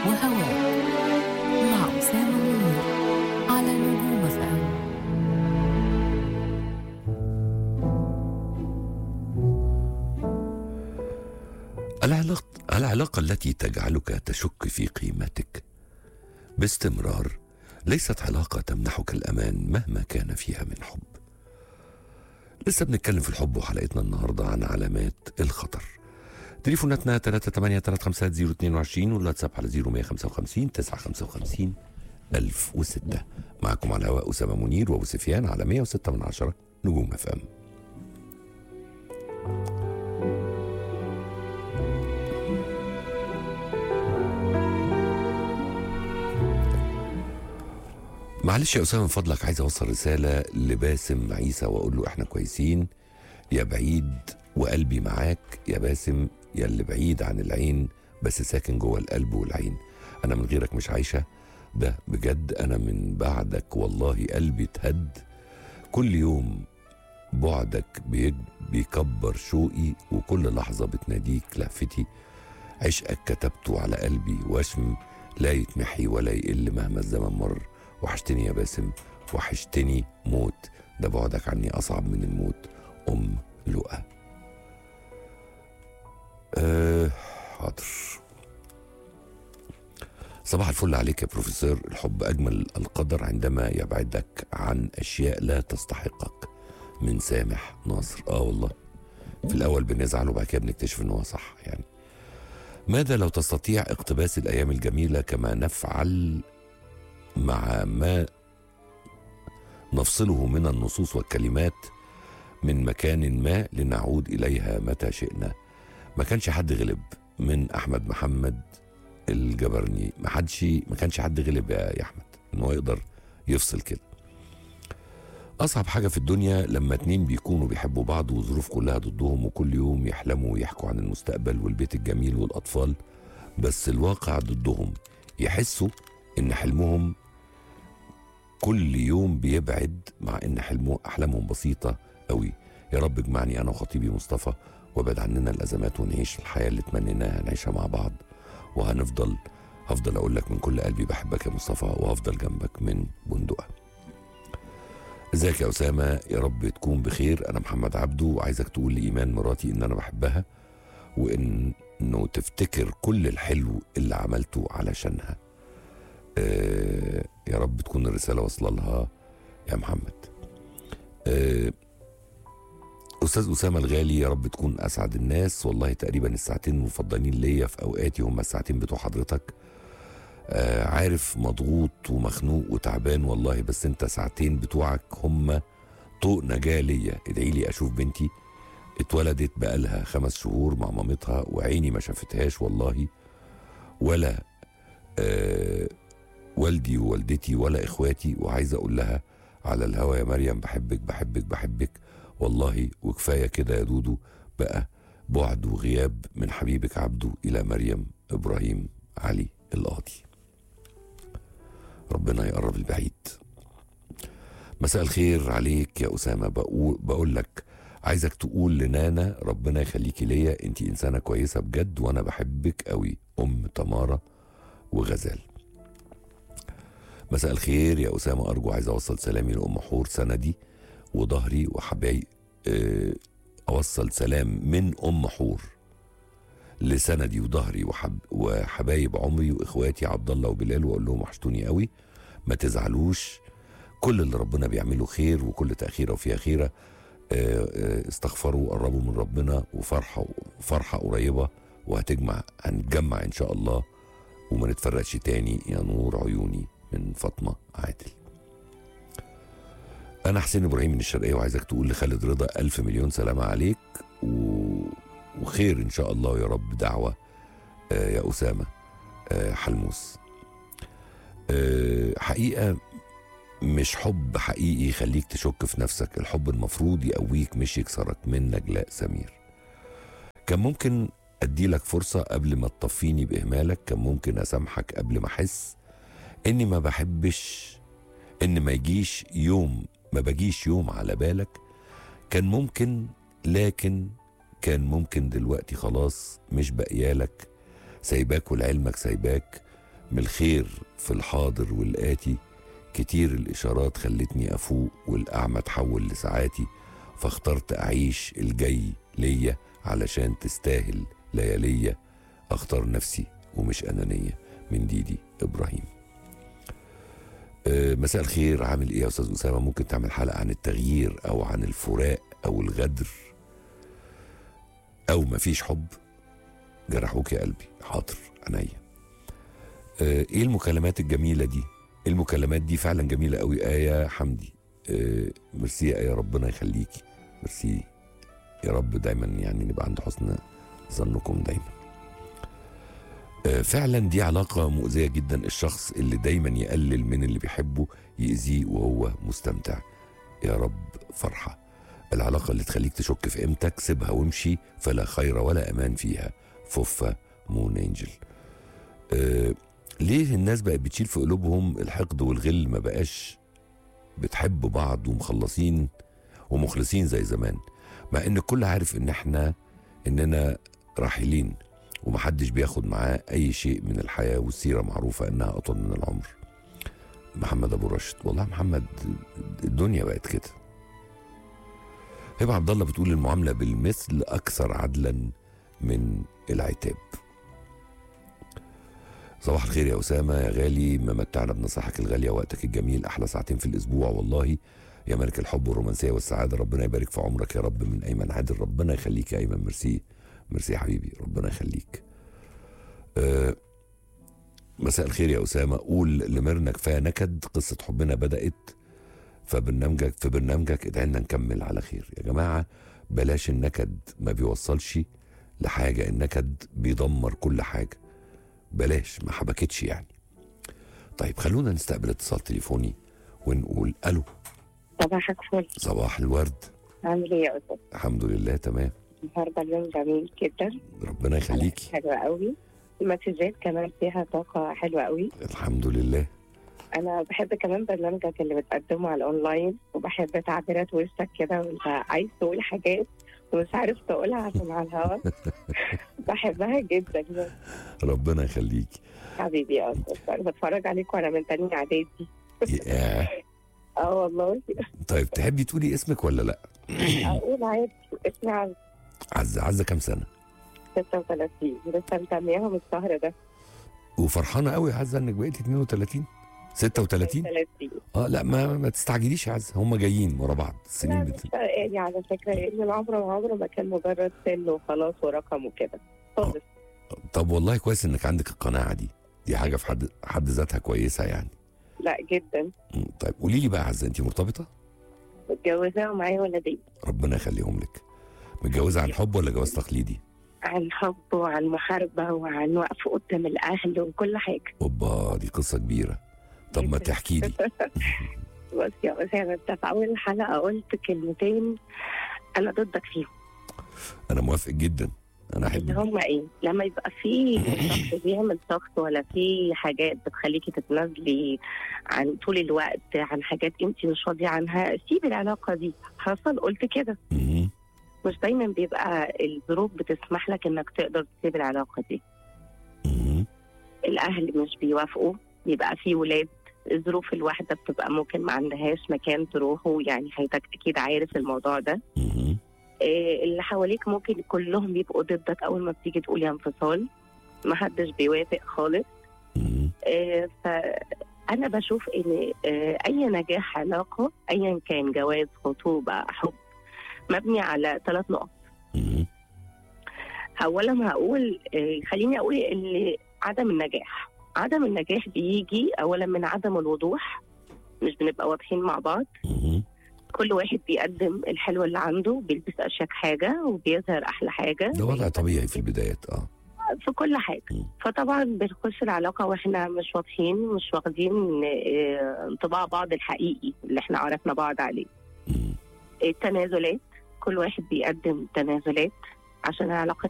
وهواك مع أسامة منير على نجوم فهم العلاقة, العلاقة التي تجعلك تشك في قيمتك باستمرار ليست علاقة تمنحك الأمان مهما كان فيها من حب لسه بنتكلم في الحب وحلقتنا النهاردة عن علامات الخطر تليفوناتنا 3835022 والواتساب على 0155 955 1006 معكم على الهواء أسامة منير وأبو سفيان على 106 من عشرة نجوم اف ام معلش يا أسامة من فضلك عايز أوصل رسالة لباسم عيسى وأقول له إحنا كويسين يا بعيد وقلبي معاك يا باسم يا اللي بعيد عن العين بس ساكن جوه القلب والعين أنا من غيرك مش عايشة ده بجد أنا من بعدك والله قلبي اتهد كل يوم بعدك بيج- بيكبر شوقي وكل لحظة بتناديك لهفتي عشقك كتبته على قلبي وشم لا يتمحي ولا يقل مهما الزمن مر وحشتني يا باسم وحشتني موت ده بعدك عني أصعب من الموت أم لؤى أه حاضر صباح الفل عليك يا بروفيسور الحب أجمل القدر عندما يبعدك عن أشياء لا تستحقك من سامح ناصر آه والله في الأول بنزعل وبعد كده بنكتشف إن هو صح يعني ماذا لو تستطيع اقتباس الأيام الجميلة كما نفعل مع ما نفصله من النصوص والكلمات من مكان ما لنعود إليها متى شئنا ما كانش حد غلب من أحمد محمد الجبرني ما حدش ما كانش حد غلب يا يا أحمد إن هو يقدر يفصل كده أصعب حاجة في الدنيا لما اتنين بيكونوا بيحبوا بعض والظروف كلها ضدهم وكل يوم يحلموا ويحكوا عن المستقبل والبيت الجميل والأطفال بس الواقع ضدهم يحسوا إن حلمهم كل يوم بيبعد مع إن حلمه أحلامهم بسيطة قوي يا رب اجمعني أنا وخطيبي مصطفى وابعد عننا الأزمات ونعيش الحياة اللي تمنيناها نعيشها مع بعض وهنفضل هفضل أقول لك من كل قلبي بحبك يا مصطفى وهفضل جنبك من بندقة ازيك يا أسامة يا رب تكون بخير أنا محمد عبده وعايزك تقول لإيمان مراتي إن أنا بحبها وإن إنه تفتكر كل الحلو اللي عملته علشانها آه يا رب تكون الرسالة واصلة لها يا محمد آه أستاذ أسامة الغالي يا رب تكون أسعد الناس والله تقريبا الساعتين المفضلين ليا في أوقاتي هم الساعتين بتوع حضرتك آه عارف مضغوط ومخنوق وتعبان والله بس انت ساعتين بتوعك هم طوق نجاة ليا ادعي لي أشوف بنتي اتولدت بقالها خمس شهور مع مامتها وعيني ما شافتهاش والله ولا آه والدي ووالدتي ولا اخواتي وعايز اقول لها على الهوا يا مريم بحبك بحبك بحبك والله وكفايه كده يا دودو بقى بعد وغياب من حبيبك عبده الى مريم ابراهيم علي القاضي ربنا يقرب البعيد مساء الخير عليك يا اسامه بقول بقول لك عايزك تقول لنانا ربنا يخليكي ليا انت انسانه كويسه بجد وانا بحبك قوي ام تماره وغزال مساء الخير يا أسامة أرجو عايز أوصل سلامي لأم حور سندي وظهري وحبايب آه، أوصل سلام من أم حور لسندي وظهري وحب وحبايب عمري وإخواتي عبد الله وبلال وأقول لهم وحشتوني قوي ما تزعلوش كل اللي ربنا بيعمله خير وكل تأخيرة وفيها خيرة آه، آه، استغفروا وقربوا من ربنا وفرحة فرحة قريبة وهتجمع هنتجمع إن شاء الله وما نتفرقش تاني يا نور عيوني من فاطمة عادل أنا حسين إبراهيم من الشرقية وعايزك تقول لخالد رضا ألف مليون سلامة عليك و... وخير إن شاء الله يا رب دعوة آه يا أسامة آه حلموس آه حقيقة مش حب حقيقي يخليك تشك في نفسك الحب المفروض يقويك مش يكسرك من نجلاء سمير كان ممكن أديلك فرصة قبل ما تطفيني بإهمالك كان ممكن أسامحك قبل ما أحس إني ما بحبش إن ما يجيش يوم ما بجيش يوم على بالك كان ممكن لكن كان ممكن دلوقتي خلاص مش بقيالك سايباك ولعلمك سايباك من الخير في الحاضر والآتي كتير الإشارات خلتني أفوق والأعمى تحول لساعاتي فاخترت أعيش الجاي ليا علشان تستاهل لياليا أختار نفسي ومش أنانية من ديدي إبراهيم آه، مساء الخير عامل ايه يا استاذ اسامه ممكن تعمل حلقه عن التغيير او عن الفراق او الغدر او مفيش حب جرحوك يا قلبي حاضر عينيا آه، ايه المكالمات الجميله دي المكالمات دي فعلا جميله قوي ايه حمدي آه، ميرسي يا ايه ربنا يخليكي ميرسي يا رب دايما يعني نبقى عند حسن ظنكم دايما آه، فعلا دي علاقة مؤذية جدا الشخص اللي دايما يقلل من اللي بيحبه يأذيه وهو مستمتع يا رب فرحة العلاقة اللي تخليك تشك في قيمتك سيبها وامشي فلا خير ولا أمان فيها فوفا مون انجل آه ليه الناس بقت بتشيل في قلوبهم الحقد والغل ما بقاش بتحب بعض ومخلصين ومخلصين زي زمان مع ان الكل عارف ان احنا اننا راحلين ومحدش بياخد معاه اي شيء من الحياه والسيره معروفه انها اطول من العمر محمد ابو رشد والله محمد الدنيا بقت كده هبه عبد الله بتقول المعامله بالمثل اكثر عدلا من العتاب صباح الخير يا اسامه يا غالي ممتعنا بنصائحك الغاليه وقتك الجميل احلى ساعتين في الاسبوع والله يا ملك الحب والرومانسيه والسعاده ربنا يبارك في عمرك يا رب من ايمن عادل ربنا يخليك يا ايمن ميرسي ميرسي يا حبيبي ربنا يخليك أه مساء الخير يا اسامه قول لميرنا كفايه نكد قصه حبنا بدات فبرنامجك في برنامجك ادعينا نكمل على خير يا جماعه بلاش النكد ما بيوصلش لحاجه النكد بيدمر كل حاجه بلاش ما حبكتش يعني طيب خلونا نستقبل اتصال تليفوني ونقول الو صباحك فل صباح الورد عامل ايه يا استاذ الحمد لله تمام النهارده اليوم جميل جدا ربنا يخليكي حلوة قوي المسجات كمان فيها طاقة حلوة قوي الحمد لله أنا بحب كمان برنامجك اللي بتقدمه على الأونلاين وبحب تعبيرات وشك كده وأنت عايز تقول حاجات ومش عارف تقولها عشان على الهوا بحبها جدا ربنا يخليكي حبيبي يا أستاذ أنا بتفرج عليك وأنا من تانية إعدادي ياه. اه والله طيب تحبي تقولي اسمك ولا لا أقول عادي اسمي عز عزة عزة كام سنة 36 لسه مسمياهم الشهر ده وفرحانة قوي يا عزة انك بقيتي 32 36 30 اه لا ما ما تستعجليش يا عزة هم جايين ورا بعض السنين لا بت... مش يعني على فكرة إن العمر وعمره ما كان مجرد سن وخلاص ورقم وكده خالص طب والله كويس انك عندك القناعة دي دي حاجة في حد حد ذاتها كويسة يعني لا جدا مم، طيب قولي لي بقى يا عزة انت مرتبطة متجوزة ومعايا ولدين ربنا يخليهم لك متجوزة عن حب ولا جواز تقليدي عن حب وعن محاربة وعن وقف قدام الأهل وكل حاجة اوبا دي قصة كبيرة طب ما تحكي لي بس يا أسامة أنت في أول حلقة قلت كلمتين أنا ضدك فيهم انا موافق جدا انا اللي احب هم إيه؟ لما يبقى في شخص بيعمل ضغط ولا في حاجات بتخليكي تتنازلي عن طول الوقت عن حاجات أنت مش راضية عنها سيب العلاقة دي حصل قلت كده مم. مش دايما بيبقى الظروف بتسمح لك انك تقدر تسيب العلاقه دي مم. الاهل مش بيوافقوا بيبقى في ولاد الظروف الواحده بتبقى ممكن ما عندهاش مكان تروحوا يعني حضرتك اكيد عارف الموضوع ده مم. إيه اللي حواليك ممكن كلهم بيبقوا ضدك اول ما بتيجي تقول يا انفصال ما حدش بيوافق خالص مم. إيه فانا بشوف ان إيه اي نجاح علاقه ايا كان جواز خطوبه حب مبني على ثلاث نقط مم. اولا هقول آه، خليني اقول ان عدم النجاح عدم النجاح بيجي اولا من عدم الوضوح مش بنبقى واضحين مع بعض مم. كل واحد بيقدم الحلو اللي عنده بيلبس اشيك حاجه وبيظهر احلى حاجه ده وضع طبيعي في البدايات اه في كل حاجه مم. فطبعا بنخش العلاقه واحنا مش واضحين مش واخدين آه، انطباع بعض الحقيقي اللي احنا عرفنا بعض عليه مم. التنازلات كل واحد بيقدم تنازلات عشان العلاقة